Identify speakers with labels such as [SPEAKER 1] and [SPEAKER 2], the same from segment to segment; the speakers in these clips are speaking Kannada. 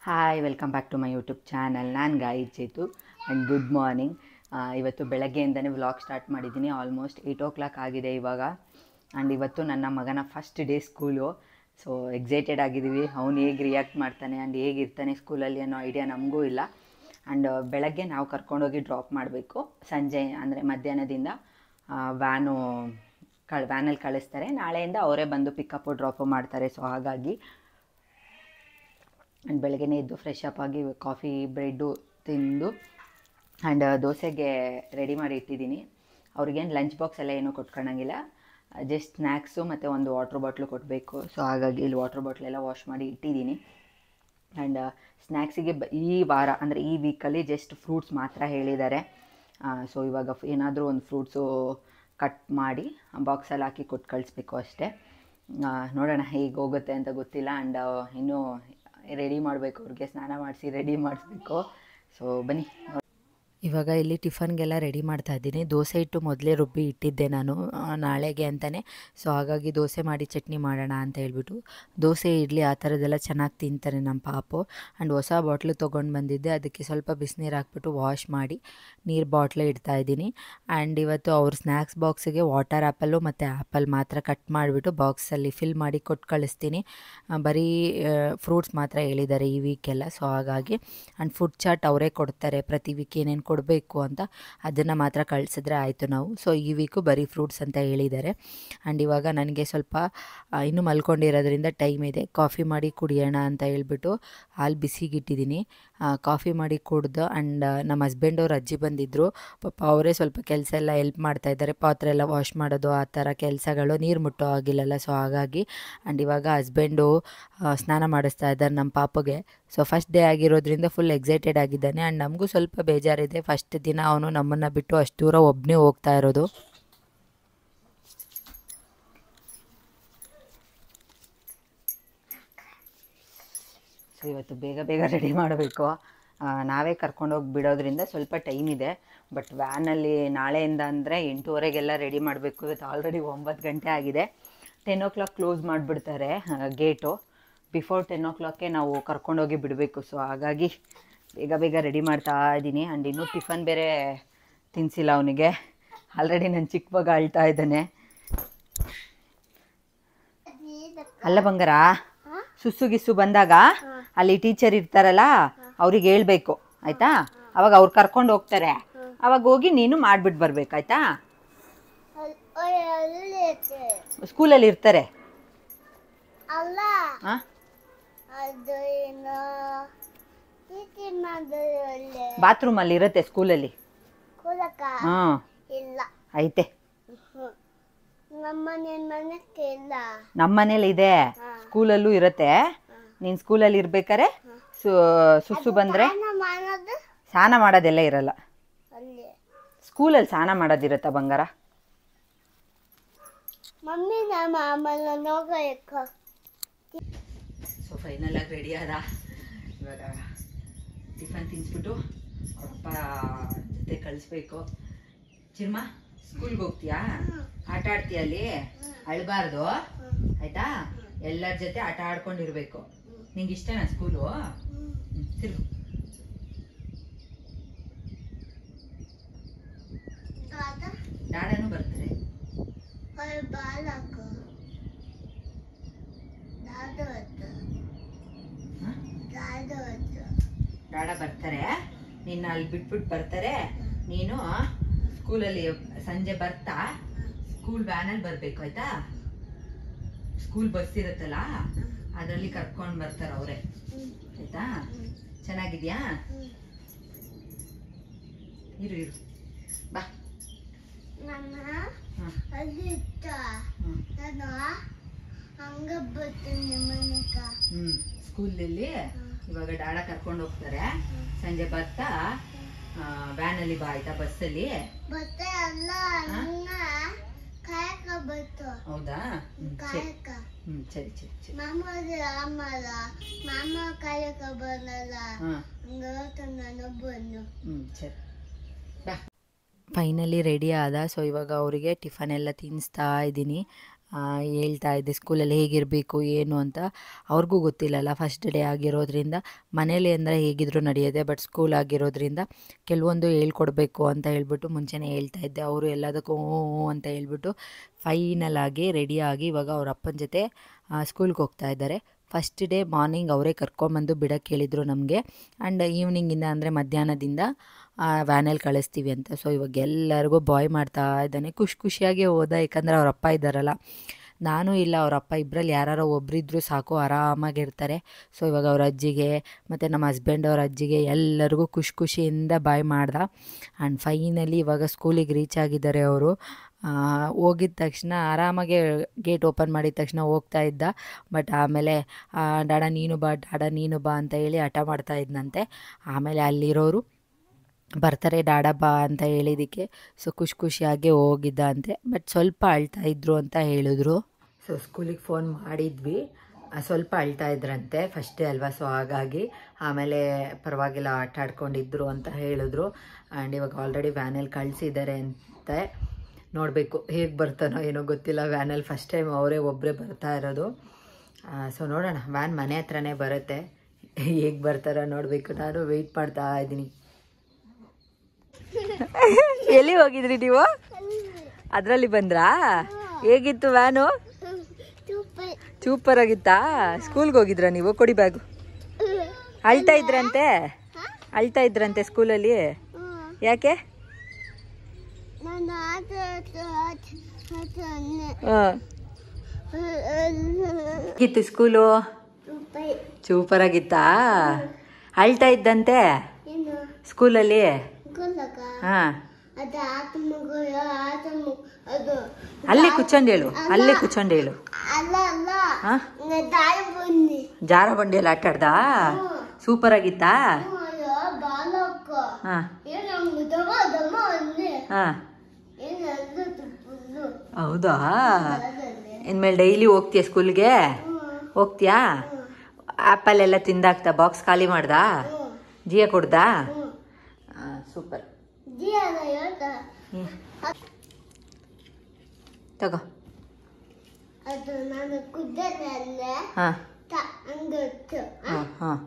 [SPEAKER 1] Hi welcome back to my YouTube channel ನಾನು Gaayi Chethu and good morning ಇವತ್ತು ಬೆಳಗ್ಗೆಯಿಂದನೇ ವ್ಲಾಗ್ ಸ್ಟಾರ್ಟ್ ಮಾಡಿದ್ದೀನಿ ಆಲ್ಮೋಸ್ಟ್ ಏಯ್ಟ್ ಓ ಕ್ಲಾಕ್ ಆಗಿದೆ ಇವಾಗ ಆ್ಯಂಡ್ ಇವತ್ತು ನನ್ನ ಮಗನ first day school so excited ಆಗಿದ್ದೀವಿ ಅವ್ನು ಹೇಗೆ ರಿಯಾಕ್ಟ್ ಮಾಡ್ತಾನೆ ಆ್ಯಂಡ್ ಹೇಗಿರ್ತಾನೆ ಸ್ಕೂಲಲ್ಲಿ ಅನ್ನೋ ಐಡಿಯಾ ನಮಗೂ ಇಲ್ಲ ಆ್ಯಂಡ್ ಬೆಳಗ್ಗೆ ನಾವು ಕರ್ಕೊಂಡೋಗಿ ಡ್ರಾಪ್ ಮಾಡಬೇಕು ಸಂಜೆ ಅಂದರೆ ಮಧ್ಯಾಹ್ನದಿಂದ ವ್ಯಾನು ಕಳ್ ವ್ಯಾನಲ್ಲಿ ಕಳಿಸ್ತಾರೆ ನಾಳೆಯಿಂದ ಅವರೇ ಬಂದು ಪಿಕಪ್ಪು ಡ್ರಾಪು ಮಾಡ್ತಾರೆ ಸೊ ಹಾಗಾಗಿ ಆ್ಯಂಡ್ ಬೆಳಗ್ಗೆನೇ ಎದ್ದು ಫ್ರೆಶ್ ಅಪ್ ಆಗಿ ಕಾಫಿ ಬ್ರೆಡ್ಡು ತಿಂದು ಆ್ಯಂಡ್ ದೋಸೆಗೆ ರೆಡಿ ಮಾಡಿ ಇಟ್ಟಿದ್ದೀನಿ ಅವ್ರಿಗೇನು ಲಂಚ್ ಬಾಕ್ಸ್ ಎಲ್ಲ ಏನೂ ಕೊಟ್ಕೊಳಂಗಿಲ್ಲ ಜಸ್ಟ್ ಸ್ನ್ಯಾಕ್ಸು ಮತ್ತು ಒಂದು ವಾಟ್ರ್ ಬಾಟ್ಲು ಕೊಡಬೇಕು ಸೊ ಹಾಗಾಗಿ ಇಲ್ಲಿ ವಾಟ್ರ್ ಬಾಟ್ಲೆಲ್ಲ ವಾಶ್ ಮಾಡಿ ಇಟ್ಟಿದ್ದೀನಿ ಆ್ಯಂಡ್ ಸ್ನ್ಯಾಕ್ಸಿಗೆ ಬ ಈ ವಾರ ಅಂದರೆ ಈ ವೀಕಲ್ಲಿ ಜಸ್ಟ್ ಫ್ರೂಟ್ಸ್ ಮಾತ್ರ ಹೇಳಿದ್ದಾರೆ ಸೊ ಇವಾಗ ಏನಾದರೂ ಒಂದು ಫ್ರೂಟ್ಸು ಕಟ್ ಮಾಡಿ ಬಾಕ್ಸಲ್ಲಿ ಹಾಕಿ ಕೊಟ್ಟು ಕಳಿಸ್ಬೇಕು ಅಷ್ಟೇ ಆ, ನೋಡೋಣ ಹೇಗೆ ಹೋಗುತ್ತೆ ಅಂತ ಗೊತ್ತಿಲ್ಲ ಆ್ಯಂಡ್ ಇನ್ನೂ ರೆಡಿ ಮಾಡಬೇಕು ಅವ್ರಿಗೆ ಸ್ನಾನ ಮಾಡಿಸಿ ರೆಡಿ ಮಾಡಿಸ್ಬೇಕು ಸೊ ಬನ್ನಿ
[SPEAKER 2] ಇವಾಗ ಇಲ್ಲಿ ಟಿಫನ್ಗೆಲ್ಲ ರೆಡಿ ಮಾಡ್ತಾ ಇದ್ದೀನಿ ದೋಸೆ ಹಿಟ್ಟು ಮೊದಲೇ ರುಬ್ಬಿ ಇಟ್ಟಿದ್ದೆ ನಾನು ಆ, ನಾಳೆಗೆ ಅಂತಲೇ ಸೊ ಹಾಗಾಗಿ ದೋಸೆ ಮಾಡಿ ಚಟ್ನಿ ಮಾಡೋಣ ಅಂತ ಹೇಳ್ಬಿಟ್ಟು ದೋಸೆ ಇಡ್ಲಿ ಆ ಥರದ್ದೆಲ್ಲ ಚೆನ್ನಾಗಿ ತಿಂತಾರೆ ನಮ್ಮ ಪಾಪು ಆ್ಯಂಡ್ ಹೊಸ ಬಾಟ್ಲು ತೊಗೊಂಡು ಬಂದಿದ್ದೆ ಅದಕ್ಕೆ ಸ್ವಲ್ಪ ಬಿಸಿನೀರು ಹಾಕ್ಬಿಟ್ಟು ವಾಶ್ ಮಾಡಿ ನೀರು ಬಾಟ್ಲು ಇಡ್ತಾ ಇದ್ದೀನಿ ಆ್ಯಂಡ್ ಇವತ್ತು ಅವ್ರ ಸ್ನ್ಯಾಕ್ಸ್ ಬಾಕ್ಸಿಗೆ ವಾಟರ್ ಆ್ಯಪಲ್ಲು ಮತ್ತು ಆ್ಯಪಲ್ ಮಾತ್ರ ಕಟ್ ಮಾಡಿಬಿಟ್ಟು ಬಾಕ್ಸಲ್ಲಿ ಫಿಲ್ ಮಾಡಿ ಕೊಟ್ಟು ಕಳಿಸ್ತೀನಿ ಆ, ಬರೀ ಫ್ರೂಟ್ಸ್ ಮಾತ್ರ ಹೇಳಿದ್ದಾರೆ ಈ ವೀಕೆಲ್ಲ ಸೊ ಹಾಗಾಗಿ ಆ್ಯಂಡ್ ಫುಡ್ ಚಾಟ್ ಅವರೇ ಕೊಡ್ತಾರೆ ಪ್ರತಿ ವೀಕ್ ಏನೇನು ಕೊಡಬೇಕು ಅಂತ ಅದನ್ನು ಮಾತ್ರ ಕಳಿಸಿದ್ರೆ ಆಯಿತು ನಾವು ಸೊ ಈ ವೀಕು ಬರೀ ಫ್ರೂಟ್ಸ್ ಅಂತ ಹೇಳಿದ್ದಾರೆ ಆ್ಯಂಡ್ ಇವಾಗ ನನಗೆ ಸ್ವಲ್ಪ ಆ, ಇನ್ನೂ ಮಲ್ಕೊಂಡಿರೋದ್ರಿಂದ ಟೈಮ್ ಇದೆ ಕಾಫಿ ಮಾಡಿ ಕುಡಿಯೋಣ ಅಂತ ಹೇಳ್ಬಿಟ್ಟು ಹಾಲು ಬಿಸಿಗಿಟ್ಟಿದ್ದೀನಿ ಕಾಫಿ ಮಾಡಿ ಕುಡ್ದು ಆ್ಯಂಡ್ ನಮ್ಮ ಹಸ್ಬೆಂಡ್ ಅವ್ರ ಅಜ್ಜಿ ಬಂದಿದ್ದರು ಪಾಪ ಅವರೇ ಸ್ವಲ್ಪ ಕೆಲಸ ಎಲ್ಲ ಹೆಲ್ಪ್ ಮಾಡ್ತಾ ಇದ್ದಾರೆ ಪಾತ್ರೆ ಎಲ್ಲ ವಾಶ್ ಮಾಡೋದು ಆ ಥರ ಕೆಲಸಗಳು ನೀರು ಮುಟ್ಟೋ ಆಗಿಲ್ಲಲ್ಲ ಸೊ ಹಾಗಾಗಿ ಆ್ಯಂಡ್ ಇವಾಗ ಹಸ್ಬೆಂಡು ಸ್ನಾನ ಮಾಡಿಸ್ತಾ ಇದ್ದಾರೆ ನಮ್ಮ ಪಾಪಗೆ ಸೊ ಫಸ್ಟ್ ಡೇ ಆಗಿರೋದ್ರಿಂದ ಫುಲ್ ಎಕ್ಸೈಟೆಡ್ ಆಗಿದ್ದಾನೆ ಆ್ಯಂಡ್ ನಮಗೂ ಸ್ವಲ್ಪ ಬೇಜಾರಿದೆ ಫಸ್ಟ್ ದಿನ ಅವನು ನಮ್ಮನ್ನು ಬಿಟ್ಟು ಅಷ್ಟು ದೂರ ಒಬ್ಬನೇ ಹೋಗ್ತಾ ಇರೋದು
[SPEAKER 1] ಸೊ ಇವತ್ತು ಬೇಗ ಬೇಗ ರೆಡಿ ಮಾಡಬೇಕು ನಾವೇ ಕರ್ಕೊಂಡೋಗಿ ಬಿಡೋದ್ರಿಂದ ಸ್ವಲ್ಪ ಟೈಮ್ ಇದೆ ಬಟ್ ವ್ಯಾನಲ್ಲಿ ನಾಳೆಯಿಂದ ಅಂದರೆ ಎಂಟೂವರೆಗೆಲ್ಲ ರೆಡಿ ಮಾಡಬೇಕು ಇವತ್ತು ಆಲ್ರೆಡಿ ಒಂಬತ್ತು ಗಂಟೆ ಆಗಿದೆ ಟೆನ್ ಓ ಕ್ಲಾಕ್ ಕ್ಲೋಸ್ ಮಾಡಿಬಿಡ್ತಾರೆ ಗೇಟು ಬಿಫೋರ್ ಟೆನ್ ಓ ಕ್ಲಾಕ್ಗೆ ನಾವು ಕರ್ಕೊಂಡೋಗಿ ಬಿಡಬೇಕು ಸೊ ಹಾಗಾಗಿ ಬೇಗ ಬೇಗ ರೆಡಿ ಮಾಡ್ತಾ ಇದ್ದೀನಿ ಆ್ಯಂಡ್ ಇನ್ನೂ ಟಿಫನ್ ಬೇರೆ ತಿನ್ನಿಸಿಲ್ಲ ಅವನಿಗೆ ಆಲ್ರೆಡಿ ನನ್ನ ಚಿಕ್ಕ ಮಗ ಅಳ್ತಾ ಇದ್ದಾನೆ ಅಲ್ಲ ಬಂಗಾರ ಸುಸ್ಸು ಗಿಸ್ಸು ಬಂದಾಗ ಅಲ್ಲಿ ಟೀಚರ್ ಇರ್ತಾರಲ್ಲ ಅವ್ರಿಗೆ ಹೇಳ್ಬೇಕು ಆಯ್ತಾ ಅವಾಗ ಅವ್ರು ಕರ್ಕೊಂಡು ಹೋಗ್ತಾರೆ ಅವಾಗ ಹೋಗಿ ನೀನು ಮಾಡ್ಬಿಟ್ಟು ಬರ್ಬೇಕು ಆಯ್ತಾ ಸ್ಕೂಲಲ್ಲಿ ಇರ್ತಾರೆ
[SPEAKER 3] ಅಲ್ಲ
[SPEAKER 1] ಹಾಂ
[SPEAKER 3] ಅದು ಏನು ಟೀಚಿ ಮಾಡೋದು ಒಳ್ಳೆ
[SPEAKER 1] ಬಾತ್ರೂಮಲ್ಲಿ ಇರುತ್ತೆ ಸ್ಕೂಲಲ್ಲಿ
[SPEAKER 3] ಕುಲಕ
[SPEAKER 1] ಹಾಂ
[SPEAKER 3] ಇಲ್ಲ
[SPEAKER 1] ಐತೆ
[SPEAKER 3] ನಮ್ಮನೆ ಮನಕ್ಕೆ ಇಲ್ಲ
[SPEAKER 1] ನಮ್ಮ ಮನೇಲಿ ಇದೆ ಸ್ಕೂಲಲ್ಲೂ ಇರುತ್ತೆ ನೀನು ಸ್ಕೂಲಲ್ಲಿ ಇರ್ಬೇಕಾರೆ ಸು ಸುಸ್ಸು ಬಂದರೆ
[SPEAKER 3] ಸ್ನಾನ ಮಾಡೋದು
[SPEAKER 1] ಸ್ನಾನ ಮಾಡೋದೆಲ್ಲ ಇರಲ್ಲ
[SPEAKER 3] ಅಲ್ಲಿ
[SPEAKER 1] ಸ್ಕೂಲಲ್ಲಿ ಸ್ನಾನ ಮಾಡೋದಿರುತ್ತಾ ಬಂಗಾರ
[SPEAKER 3] ಮಮ್ಮಿ ನಮ್ಮ ಆಮೇಲೆ ನೋಗಬೇಕು
[SPEAKER 1] ಸೊ ಫೈನಲ್ ಆಗಿ ರೆಡಿ ಆದ ಇವಾಗ ಟಿಫನ್ ತಿನ್ಸ್ಬಿಟ್ಟು ಅಪ್ಪ ಜೊತೆ ಕಳಿಸ್ಬೇಕು ಚಿರ್ಮ ಸ್ಕೂಲ್ಗೆ ಹೋಗ್ತೀಯಾ ಆಟ ಆಡ್ತೀಯ ಅಲ್ಲಿ ಅಳ್ಬಾರ್ದು ಆಯ್ತಾ ಎಲ್ಲರ ಜೊತೆ ಆಟ ಆಡ್ಕೊಂಡಿರ್ಬೇಕು ನಿಂಗೆ ಇಷ್ಟನಾ ಸ್ಕೂಲು ತಿರ್ಗು ದಾಡನೂ ಬರ್ತಾರೆ
[SPEAKER 3] ಬಾಲಕು ದಾದು ಹೊತ್ತು
[SPEAKER 1] ಹ?
[SPEAKER 3] ದಾದು ಹೊತ್ತು
[SPEAKER 1] ಡಾಡ ಬರ್ತಾರೆ ನಿನ್ನ ಅಲ್ಲಿ ಬಿಟ್ಬಿಟ್ಟು ಬರ್ತಾರೆ ನೀನು ಸ್ಕೂಲಲ್ಲಿ ಸಂಜೆ ಬರ್ತಾ ಸ್ಕೂಲ್ ವ್ಯಾನಲ್ಲಿ ಬರಬೇಕು ಆಯ್ತಾ ಸ್ಕೂಲ್ ಬಸ್ ಇರುತ್ತಲ್ಲ ಅದರಲ್ಲಿ ಕರ್ಕೊಂಡು ಬರ್ತಾರೆ ಅವರೇ ಆಯ್ತಾ ಚೆನ್ನಾಗಿದ್ಯಾ ಇರು ಇರು ಬಾ
[SPEAKER 3] ನನ್ನ
[SPEAKER 1] ಹಾಂ
[SPEAKER 3] ಅಲ್ಲಿ ಇತ್ತ
[SPEAKER 1] ಹ್ಞೂ
[SPEAKER 3] ನಾನು ಹಂಗ ಬರ್ತೀನಿ ಮನೆಗ
[SPEAKER 1] ಹ್ಞೂ ಸ್ಕೂಲಲ್ಲಿ ಇವಾಗ ಡಾಡ ಕರ್ಕೊಂಡು ಹೋಗ್ತಾರೆ ಸಂಜೆ ಬರ್ತಾ ವ್ಯಾನಲ್ಲಿ ಬಾ ಆಯ್ತಾ ಬಸ್ಸಲ್ಲಿ
[SPEAKER 3] ಮತ್ತೆ ಅಲ್ಲ ಹಂಗ ಕಾಯಕ ಬತ್ತು
[SPEAKER 1] ಹೌದಾ ಹ್ಮ್, ಸರಿ
[SPEAKER 3] ಕಾಯಕ
[SPEAKER 1] ಹ್ಮ್ ಸರಿ ಸರಿ ಸರಿ
[SPEAKER 3] ಮಾಮದ ಆಮಲ್ಲ ಮಾಮ ಕಾಯಕ ಬರಲ್ಲ
[SPEAKER 1] ಹಾಂ
[SPEAKER 3] ಹಂಗ ನಾನು ಬಂದು
[SPEAKER 1] ಹ್ಮ್ ಸರಿ ಬಾ
[SPEAKER 2] ಫೈನಲಿ ರೆಡಿ ಆದ ಸೊ ಇವಾಗ ಅವರಿಗೆ ಟಿಫನ್ ಎಲ್ಲ ತಿನ್ನಿಸ್ತಾ ಇದ್ದೀನಿ ಆ, ಹೇಳ್ತಾ ಇದ್ದೆ ಸ್ಕೂಲಲ್ಲಿ ಹೇಗಿರಬೇಕು ಏನು ಅಂತ ಅವ್ರಿಗೂ ಗೊತ್ತಿಲ್ಲಲ್ಲ ಫಸ್ಟ್ ಡೇ ಆಗಿರೋದ್ರಿಂದ ಮನೇಲಿ ಅಂದರೆ ಹೇಗಿದ್ರು ನಡೆಯೋದೆ ಬಟ್ ಸ್ಕೂಲ್ ಆಗಿರೋದ್ರಿಂದ ಕೆಲವೊಂದು ಹೇಳ್ಕೊಡ್ಬೇಕು ಅಂತ ಹೇಳ್ಬಿಟ್ಟು ಮುಂಚೆನೇ ಹೇಳ್ತಾ ಇದ್ದೆ ಅವರು ಎಲ್ಲದಕ್ಕೂ ಹ್ಞೂ ಹ್ಞೂ ಅಂತ ಹೇಳ್ಬಿಟ್ಟು ಫೈನಲ್ ಆಗಿ ರೆಡಿಯಾಗಿ ಇವಾಗ ಅವ್ರ ಅಪ್ಪನ ಜೊತೆ ಸ್ಕೂಲ್ಗೆ ಹೋಗ್ತಾ ಇದ್ದಾರೆ ಫಸ್ಟ್ ಡೇ ಮಾರ್ನಿಂಗ್ ಅವರೇ ಕರ್ಕೊಂಬಂದು ಬಿಡಕ್ಕೆ ಹೇಳಿದರು ನಮಗೆ ಆ್ಯಂಡ್ ಈವ್ನಿಂಗಿಂದ ಅಂದರೆ ಮಧ್ಯಾಹ್ನದಿಂದ ವ್ಯಾನಲ್ಲಿ ಕಳಿಸ್ತೀವಿ ಅಂತ ಸೊ ಇವಾಗ ಎಲ್ಲರಿಗೂ ಬಾಯ್ ಮಾಡ್ತಾ ಇದ್ದಾನೆ ಖುಷಿ ಖುಷಿಯಾಗಿ ಹೋದ ಯಾಕಂದರೆ ಅವ್ರ ಅಪ್ಪ ಇದ್ದಾರಲ್ಲ ನಾನು ಇಲ್ಲ ಅವ್ರ ಅಪ್ಪ ಇಬ್ಬರಲ್ಲಿ ಯಾರು ಒಬ್ಬರಿದ್ದರೂ ಸಾಕು ಆರಾಮಾಗಿರ್ತಾರೆ ಸೊ ಇವಾಗ ಅವ್ರ ಅಜ್ಜಿಗೆ ಮತ್ತು ನಮ್ಮ ಹಸ್ಬೆಂಡ್ ಅವ್ರ ಅಜ್ಜಿಗೆ ಎಲ್ಲರಿಗೂ ಖುಷಿ ಖುಷಿಯಿಂದ ಬಾಯ್ ಮಾಡ್ದ ಆ್ಯಂಡ್ ಫೈನಲಿ ಇವಾಗ ಸ್ಕೂಲಿಗೆ ರೀಚ್ ಆಗಿದ್ದಾರೆ ಅವರು ಹೋಗಿದ ತಕ್ಷಣ ಆರಾಮಾಗೆ ಗೇಟ್ ಓಪನ್ ಮಾಡಿದ ತಕ್ಷಣ ಹೋಗ್ತಾ ಇದ್ದ ಬಟ್ ಆಮೇಲೆ ಆ, ಡಾಡ ನೀನು ಬಾ ಡಾಡ ನೀನು ಬಾ ಅಂತ ಹೇಳಿ ಹಠ ಮಾಡ್ತಾ ಇದ್ನಂತೆ ಆಮೇಲೆ ಅಲ್ಲಿರೋರು ಬರ್ತಾರೆ ಡಾಡ ಬಾ ಅಂತ ಹೇಳಿದ್ದಕ್ಕೆ ಸೊ ಖುಷಿ ಖುಷಿಯಾಗಿ ಹೋಗಿದ್ದ ಅಂತೆ ಬಟ್ ಸ್ವಲ್ಪ ಅಳ್ತಾ ಇದ್ರು ಅಂತ ಹೇಳಿದ್ರು ಸೊ ಸ್ಕೂಲಿಗೆ ಫೋನ್ ಮಾಡಿದ್ವಿ ಆ, ಸ್ವಲ್ಪ ಅಳ್ತಾ ಇದ್ರಂತೆ ಫಸ್ಟ್ ಡೇ ಅಲ್ವಾ ಸೊ ಹಾಗಾಗಿ ಆಮೇಲೆ ಪರವಾಗಿಲ್ಲ ಆಟ ಆಡ್ಕೊಂಡಿದ್ರು ಅಂತ ಹೇಳಿದ್ರು ಆ್ಯಂಡ್ ಇವಾಗ ಆಲ್ರೆಡಿ ವ್ಯಾನಲ್ಲಿ ಕಳಿಸಿದ್ದಾರೆ ಅಂತೆ ನೋಡಬೇಕು ಹೇಗೆ ಬರ್ತಾನೋ ಏನೋ ಗೊತ್ತಿಲ್ಲ ವ್ಯಾನಲ್ಲಿ ಫಸ್ಟ್ ಟೈಮ್ ಅವರೇ ಒಬ್ಬರೇ ಬರ್ತಾ ಇರೋದು ಸೊ ನೋಡೋಣ ವ್ಯಾನ್ ಮನೆ ಹತ್ರನೇ ಬರುತ್ತೆ ಹೇಗೆ ಬರ್ತಾರೋ ನೋಡಬೇಕು ನಾನು ವೆಯ್ಟ್ ಮಾಡ್ತಾ ಇದ್ದೀನಿ ಎಲ್ಲಿ ಹೋಗಿದ್ರಿ ನೀವು ಅದರಲ್ಲಿ ಬಂದ್ರಾ ಹೇಗಿತ್ತು ವ್ಯಾನು
[SPEAKER 3] ಸೂಪರ್
[SPEAKER 2] ಸೂಪರ್ ಆಗಿತ್ತಾ ಸ್ಕೂಲ್ಗೆ ಹೋಗಿದ್ರಾ ನೀವು ಕೊಡಿ ಬ್ಯಾಗು ಅಳ್ತಾ ಇದ್ರಂತೆ ಅಳ್ತಾ ಇದ್ರಂತೆ ಸ್ಕೂಲಲ್ಲಿ ಯಾಕೆ
[SPEAKER 3] ನಾನು ಆಟ ಆಟ ಆಟ ಆಟ ಅನ್ನೆ.
[SPEAKER 2] ಹಾಂ ಹೇಗಿತ್ತು ಸ್ಕೂಲು
[SPEAKER 3] ಸೂಪರ್
[SPEAKER 2] ಸೂಪರ್ ಆಗಿತ್ತಾ ಅಳ್ತಾ ಇದ್ದಂತೆ
[SPEAKER 3] ಏನು
[SPEAKER 2] ಸ್ಕೂಲಲ್ಲಿ
[SPEAKER 3] ಗೊಲ್ಲಕ
[SPEAKER 2] ಹಾಂ
[SPEAKER 3] ಅದು ಆಟ ಮಗು ಆಟ ಮಗು ಅದು
[SPEAKER 2] ಅಲ್ಲೇ ಕುತ್ಕೊಂಡು ಹೇಳು ಅಲ್ಲೇ ಕುತ್ಕೊಂಡು ಹೇಳು
[SPEAKER 3] ಅಲ್ಲ ಅಲ್ಲ
[SPEAKER 2] ಹಾಂ
[SPEAKER 3] ನಾ ದಾರಿ ಬಂದಿ
[SPEAKER 2] ಜಾರ ಬಂಡಿಯಲ್ಲಿ ಆಟ ಆಡ್ದಾ ಸೂಪರ್ ಆಗಿತ್ತಾ
[SPEAKER 3] ಅಯ್ಯೋ ಬಾಲಕ್ಕ
[SPEAKER 2] ಹಾಂ
[SPEAKER 3] ಏನು ನಮ್ಗೆ ದಮ ದಮ ಅನ್ನೆ
[SPEAKER 2] ಹಾಂ
[SPEAKER 3] ಏನು ಅದು ತುಪ್ಪು
[SPEAKER 2] ಹೌದಾ
[SPEAKER 3] ಅದನ್ನೇ
[SPEAKER 2] ಇನ್ಮೇಲೆ ಡೈಲಿ ಹೋಗ್ತೀಯ ಸ್ಕೂಲ್ಗೆ ಹೋಗ್ತೀಯಾ ಆ್ಯಪಲ್ ಎಲ್ಲ ತಿಂದಾಕ್ತಾ ಬಾಕ್ಸ್ ಖಾಲಿ ಮಾಡ್ದಾ ಜಿಯ ಕೊಡ್ದಾ ಸೂಪರ್
[SPEAKER 3] ಜಿ ಅಲ್ಲ ಹೇಳ್ತಾ
[SPEAKER 2] ತಗೋ
[SPEAKER 3] ಅದು ನಾನು ಕುದ್ದನೆ ಅಂದ್ರೆ
[SPEAKER 2] ಹಾಂ
[SPEAKER 3] ತ ಹಂಗಿತ್ತು
[SPEAKER 2] ಹಾಂ ಹಾಂ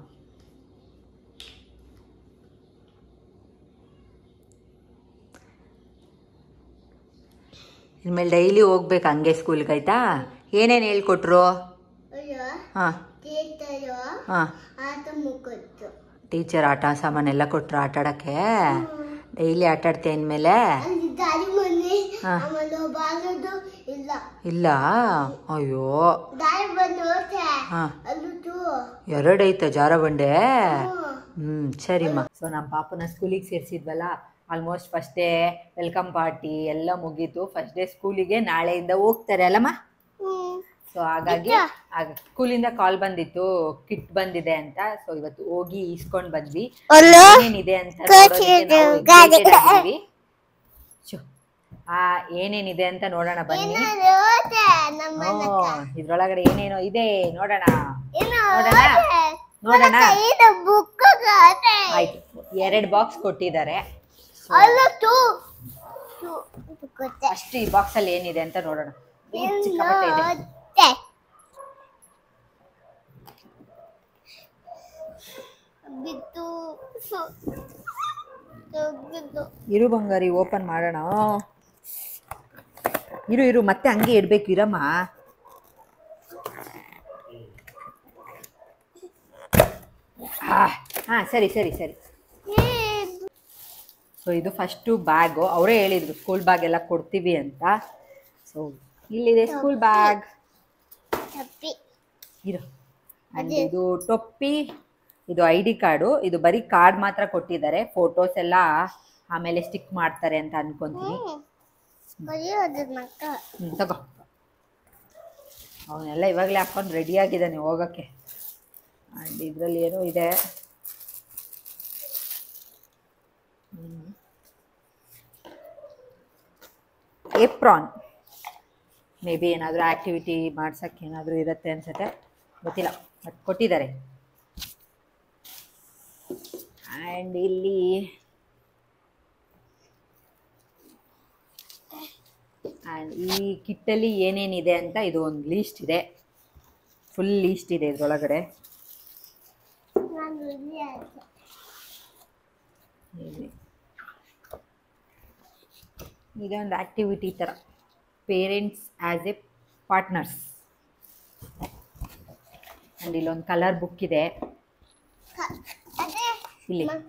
[SPEAKER 2] ಇನ್ಮೇಲೆ ಡೈಲಿ ಹೋಗ್ಬೇಕು ಹಂಗೆ ಸ್ಕೂಲ್ಗೆ ಆಯ್ತಾ ಏನೇನು ಹೇಳ್ಕೊಟ್ರು
[SPEAKER 3] ಅಯ್ಯೋ
[SPEAKER 2] ಹಾಂ
[SPEAKER 3] ತೀರ್ಥಯೋ
[SPEAKER 2] ಹಾಂ
[SPEAKER 3] ಆಟ ಮುಗಿತ್ತು
[SPEAKER 2] ಟೀಚರ್ ಆಟ ಸಾಮಾನೆಲ್ಲ ಕೊಟ್ರು ಆಟ ಆಡೋಕ್ಕೆ ಡೈಲಿ ಆಟ ಆಡ್ತೀಯ ಇನ್ಮೇಲೆ
[SPEAKER 3] ಅಲ್ಲಿ ದಾರಿ ಮನೆ
[SPEAKER 2] ಹಾ.
[SPEAKER 3] ಆಮೇಲೆ ಬಾಗದು ಇಲ್ಲ
[SPEAKER 2] ಇಲ್ಲ ಅಯ್ಯೋ
[SPEAKER 3] ದಾರಿ ಬಂದು ಹೋತೆ
[SPEAKER 2] ಹಾಂ
[SPEAKER 3] ಅದು ತೂ
[SPEAKER 2] ಎರಡೈತೆ ಜಾರ ಬಂಡೆ
[SPEAKER 3] ಹ್ಮ್.
[SPEAKER 2] ಹ್ಮ್ ಸರಿಮ್ಮ ಸೊ ನಮ್ಮ ಪಾಪನ ಸ್ಕೂಲಿಗೆ ಸೇರಿಸಿದ್ವಲ್ಲ almost first day welcome party ಎಲ್ಲ ಮುಗೀತು ಫಸ್ಟ್ ಡೇ ಸ್ಕೂಲಿಗೆ ನಾಳೆಯಿಂದ ಹೋಗ್ತಾರೆ ಅಲ್ಲಮ್ಮ
[SPEAKER 3] ಹ್ಮ್.
[SPEAKER 2] ಸೊ ಹಾಗಾಗಿ ಸ್ಕೂಲಿಂದ ಕಾಲ್ ಬಂದಿತ್ತು ಕಿಟ್ ಬಂದಿದೆ ಅಂತ ಸೊ ಇವತ್ತು ಹೋಗಿ ಇಸ್ಕೊಂಡ್ ಬಂದ್ವಿ ಏನೇನಿದೆ ಅಂತ ನೋಡೋದಕ್ಕೆ ನಾವು excited ಆಗಿದೀವಿ. ಶೋ. ಆ ಏನೇನಿದೆ ಅಂತ ನೋಡೋಣ ಬನ್ನಿ
[SPEAKER 3] ಏನಾದ್ರು ಹೋತೆ ನಮ್ಮ
[SPEAKER 2] ಓ, ಇದ್ರೊಳಗಡೆ ಏನೇನೋ ಇದೆ ನೋಡೋಣ
[SPEAKER 3] ಏನು
[SPEAKER 2] ನೋಡೋಣ ನೋಡೋಣ
[SPEAKER 3] ಇದು ಬುಕ್ ಹೋತೆ
[SPEAKER 2] ಆಯ್ತು ಎರಡು ಬಾಕ್ಸ್ ಕೊಟ್ಟಿದ್ದಾರೆ
[SPEAKER 3] ಅಲ್ಲ ತೂ ತೂ ಗೊತ್ತೆ
[SPEAKER 2] ಅಷ್ಟು ಈ ಬಾಕ್ಸ್ ಅಲ್ಲಿ ಏನಿದೆ ಅಂತ ನೋಡೋಣ ಏನ್ ಸಿಕ್ಕಾಪಟ್ಟೆ ಇದೆ
[SPEAKER 3] ಹೋತೆ ಬಿತ್ತು ತೆಗ್ದು
[SPEAKER 2] ಇರು ಬಂಗಾರಿ ಓಪನ್ ಮಾಡೋಣ ಇರು ಇರು ಮತ್ತೆ ಹಂಗೆ ಇಡ್ಬೇಕು ಇರಮ್ಮ ಹಾ ಹಾ ಸರಿ ಸರಿ ಸರಿ ಸೊ ಇದು ಫಸ್ಟು ಬ್ಯಾಗು ಅವರೇ ಹೇಳಿದ್ರು ಸ್ಕೂಲ್ ಬ್ಯಾಗ್ ಎಲ್ಲ ಕೊಡ್ತೀವಿ ಅಂತ ಸೊ ಇಲ್ಲಿದೆ ಸ್ಕೂಲ್ ಬ್ಯಾಗ್
[SPEAKER 3] ತಪ್ಪಿ
[SPEAKER 2] ಇರು And ಇದು ಟೊಪ್ಪಿ ಇದು ಐ ಡಿ ಕಾರ್ಡು ಇದು ಬರೀ ಕಾರ್ಡ್ ಮಾತ್ರ ಕೊಟ್ಟಿದ್ದಾರೆ ಫೋಟೋಸ್ ಎಲ್ಲ ಆಮೇಲೆ ಸ್ಟಿಕ್ ಮಾಡ್ತಾರೆ ಅಂತ ಅನ್ಕೊಂತೀನಿ
[SPEAKER 3] ಬರೆಯೋದು ಮಕ್ಕ
[SPEAKER 2] ಹ್ಞೂ ತಗೋ ಅವನ್ನೆಲ್ಲ ಇವಾಗಲೇ ಹಾಕೊಂಡು ರೆಡಿ ಆಗಿದ್ದಾನೆ ಹೋಗೋಕ್ಕೆ ಆ್ಯಂಡ್ ಇದರಲ್ಲಿ ಏನೋ ಇದೆ ಏಪ್ರಾನ್ ಮೇ ಬಿ ಏನಾದರೂ ಆ್ಯಕ್ಟಿವಿಟಿ ಮಾಡ್ಸೋಕ್ಕೆ ಏನಾದರೂ ಇರುತ್ತೆ ಅನ್ಸುತ್ತೆ ಗೊತ್ತಿಲ್ಲ ಬಟ್ ಕೊಟ್ಟಿದ್ದಾರೆ ಆ್ಯಂಡ್ ಇಲ್ಲಿ
[SPEAKER 1] ಆ್ಯಂಡ್ ಈ ಕಿಟ್ಟಲ್ಲಿ ಏನೇನಿದೆ ಅಂತ ಇದು ಒಂದು ಲೀಸ್ಟ್ ಇದೆ ಫುಲ್ ಲೀಸ್ಟ್ ಇದೆ ಇದರೊಳಗಡೆ
[SPEAKER 3] ನಾನು ಇಲ್ಲಿ ಆಯ್ತು.
[SPEAKER 1] ಇದೊಂದು ಆ್ಯಕ್ಟಿವಿಟಿ ಥರ parents as a partners and ಇಲ್ಲೊಂದು ಕಲರ್ ಬುಕ್ ಇದೆ
[SPEAKER 3] ಕ- ಅದೇ
[SPEAKER 1] ಇಲ್ಲಿ
[SPEAKER 3] ಮ-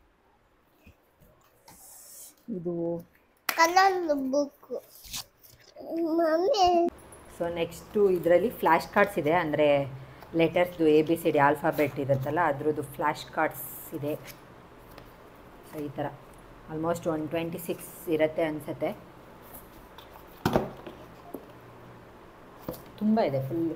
[SPEAKER 1] ಇದು
[SPEAKER 3] colour book mummy
[SPEAKER 1] so next ಇದರಲ್ಲಿ ಫ್ಲ್ಯಾಶ್ ಕಾರ್ಡ್ಸ್ ಇದೆ ಅಂದರೆ ಲೆಟರ್ಸ್ದು A B C D alphabet ಇರುತ್ತಲ್ಲ ಅದ್ರದ್ದು ಫ್ಲ್ಯಾಶ್ ಕಾರ್ಡ್ಸ್ ಇದೆ ಸೊ ಈ ಥರ ಆಲ್ಮೋಸ್ಟ್ ಒನ್ ಟ್ವೆಂಟಿ ಸಿಕ್ಸ್ ಇರುತ್ತೆ ಅನಿಸುತ್ತೆ ತುಂಬ ಇದೆ ಫುಲ್ಲು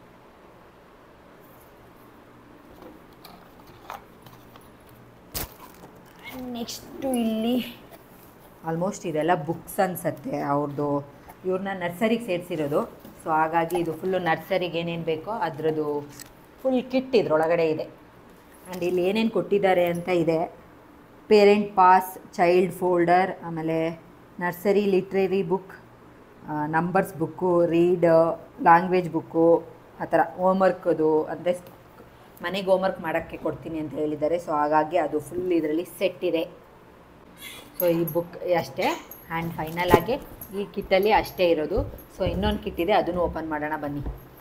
[SPEAKER 1] ನೆಕ್ಸ್ಟು ಇಲ್ಲಿ ಆಲ್ಮೋಸ್ಟ್ ಇದೆಲ್ಲ ಬುಕ್ಸ್ ಅನಿಸತ್ತೆ ಅವ್ರದ್ದು ಇವ್ರನ್ನ ನರ್ಸರಿಗೆ ಸೇರಿಸಿರೋದು ಸೊ ಹಾಗಾಗಿ ಇದು ಫುಲ್ಲು ನರ್ಸರಿಗೆ ಏನೇನು ಬೇಕೋ ಅದರದ್ದು ಫುಲ್ ಕಿಟ್ ಇದ್ರೊಳಗಡೆ ಇದೆ ಆ್ಯಂಡ್ ಇಲ್ಲಿ ಏನೇನು ಕೊಟ್ಟಿದ್ದಾರೆ ಅಂತ ಇದೆ ಪೇರೆಂಟ್ ಪಾಸ್ ಚೈಲ್ಡ್ ಫೋಲ್ಡರ್ ಆಮೇಲೆ nursery literary book numbers book read language book ಆ ಥರ ಹೋಮ್ವರ್ಕದು ಅಂದರೆ ಮನೆಗೆ ಹೋಮ್ವರ್ಕ್ ಮಾಡೋಕ್ಕೆ ಕೊಡ್ತೀನಿ ಅಂತ ಹೇಳಿದ್ದಾರೆ ಸೊ ಹಾಗಾಗಿ ಅದು ಫುಲ್ ಇದರಲ್ಲಿ ಸೆಟ್ ಇದೆ ಸೊ ಈ ಬುಕ್ ಅಷ್ಟೇ ಆ್ಯಂಡ್ ಫೈನಲ್ ಆಗಿ ಈ ಕಿಟ್ಟಲ್ಲಿ ಅಷ್ಟೇ ಇರೋದು ಸೊ ಇನ್ನೊಂದು ಕಿಟ್ ಇದೆ ಅದನ್ನು ಓಪನ್ ಮಾಡೋಣ ಬನ್ನಿ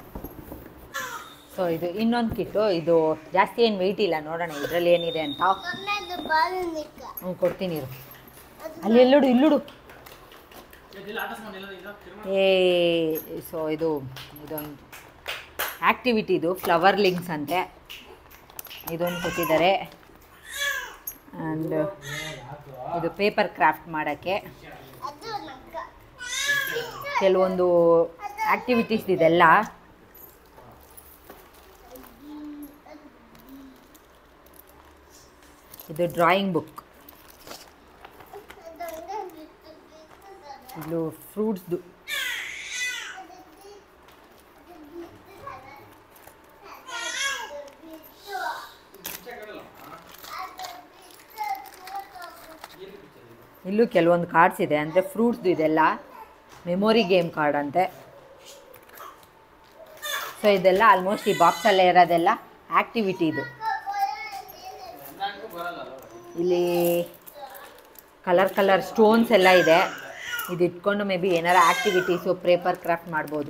[SPEAKER 1] ಸೊ ಇದು ಇನ್ನೊಂದು ಕಿಟ್ಟು ಇದು ಜಾಸ್ತಿ ಏನು ವೆಯ್ಟ್ ಇಲ್ಲ ನೋಡೋಣ ಇದರಲ್ಲಿ ಏನಿದೆ ಅಂತ
[SPEAKER 3] ಮಮ್ಮಿ ಅದು ಬಾಲನಿಕ
[SPEAKER 1] ಹ್ಞೂ ಕೊಡ್ತೀನಿ ಇರು ಅಲ್ಲಿ ಎಲ್ಲುಡು ಇಲ್ಲುಡು ಏ ಸೊ ಇದು ಇದೊಂದು ಆ್ಯಕ್ಟಿವಿಟಿ ಇದು ಫ್ಲವರ್ ಲಿಂಕ್ಸ್ ಅಂತೆ ಇದೊಂದು ಕೊಟ್ಟಿದ್ದಾರೆ ಆ್ಯಂಡ್ ಇದು ಪೇಪರ್ ಕ್ರಾಫ್ಟ್ ಮಾಡೋಕ್ಕೆ
[SPEAKER 3] ಅದು ನಕ್ಕ
[SPEAKER 1] ಕೆಲವೊಂದು ಆ್ಯಕ್ಟಿವಿಟೀಸ್ ಇದೆಲ್ಲ ಇದು ಡ್ರಾಯಿಂಗ್ ಬುಕ್
[SPEAKER 3] ಅದೊಂದೇ ಬಿಟ್ಟು ಬಿಟ್ಟು
[SPEAKER 1] ಇದು ಫ್ರೂಟ್ಸ್ದು ಇಲ್ಲೂ ಕೆಲವೊಂದು ಕಾರ್ಡ್ಸ್ ಇದೆ ಅಂದರೆ ಫ್ರೂಟ್ಸ್ದು ಇದೆಲ್ಲ ಮೆಮೊರಿ ಗೇಮ್ ಕಾರ್ಡ್ ಅಂತೆ ಸೊ ಇದೆಲ್ಲ ಆಲ್ಮೋಸ್ಟ್ ಈ ಬಾಕ್ಸಲ್ಲೇ ಇರೋದೆಲ್ಲ ಆ್ಯಕ್ಟಿವಿಟಿ ಇದು ಇಲ್ಲಿ ಕಲರ್ ಕಲರ್ ಸ್ಟೋನ್ಸ್ ಎಲ್ಲ ಇದೆ ಇದು ಇಟ್ಕೊಂಡು ಮೇ ಬಿ ಏನಾರ ಆ್ಯಕ್ಟಿವಿಟೀಸು ಪೇಪರ್ ಕ್ರಾಫ್ಟ್ ಮಾಡ್ಬೋದು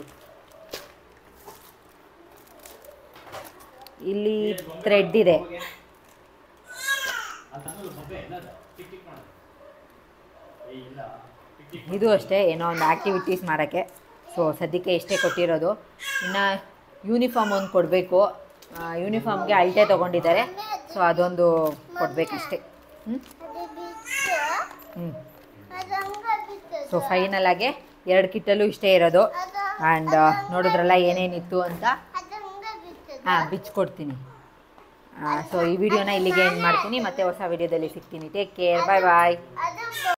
[SPEAKER 1] ಇಲ್ಲಿ ಥ್ರೆಡ್ ಇದೆ ಇದು ಅಷ್ಟೇ ಏನೋ ಒಂದು ಆ್ಯಕ್ಟಿವಿಟೀಸ್ ಮಾಡೋಕ್ಕೆ ಸೊ ಸದ್ಯಕ್ಕೆ ಎಷ್ಟೇ ಕೊಟ್ಟಿರೋದು ಇನ್ನು ಯೂನಿಫಾರ್ಮ್ ಒಂದು ಕೊಡಬೇಕು ಯೂನಿಫಾರ್ಮ್ಗೆ ಅಳತೆ ತೊಗೊಂಡಿದ್ದಾರೆ ಸೊ ಅದೊಂದು ಕೊಡಬೇಕಷ್ಟೇ ಹ್ಞೂ
[SPEAKER 3] ಅದು ಬಿಟ್ಟು
[SPEAKER 1] ಹ್ಞೂ
[SPEAKER 3] ಅದು ಹಂಗ ಬಿಟ್ಟು
[SPEAKER 1] ಸೊ ಫೈನಲ್ ಆಗಿ ಎರಡು ಕಿಟ್ಟಲ್ಲೂ ಇಷ್ಟೇ ಇರೋದು ಆ್ಯಂಡ್ ನೋಡಿದ್ರಲ್ಲ ಏನೇನಿತ್ತು ಅಂತ
[SPEAKER 3] ಅದು ಹಂಗ ಬಿಟ್ಟು
[SPEAKER 1] ಹಾಂ ಬಿಚ್ಕೊಡ್ತೀನಿ ಸೊ ಈ ವಿಡಿಯೋನ ಇಲ್ಲಿಗೆ ಎಂಡ್ ಮಾಡ್ತೀನಿ ಮತ್ತೆ ಹೊಸ ವಿಡಿಯೋದಲ್ಲಿ ಸಿಗ್ತೀನಿ ಟೇಕ್ ಕೇರ್ ಬಾಯ್ ಬಾಯ್
[SPEAKER 3] ಅದು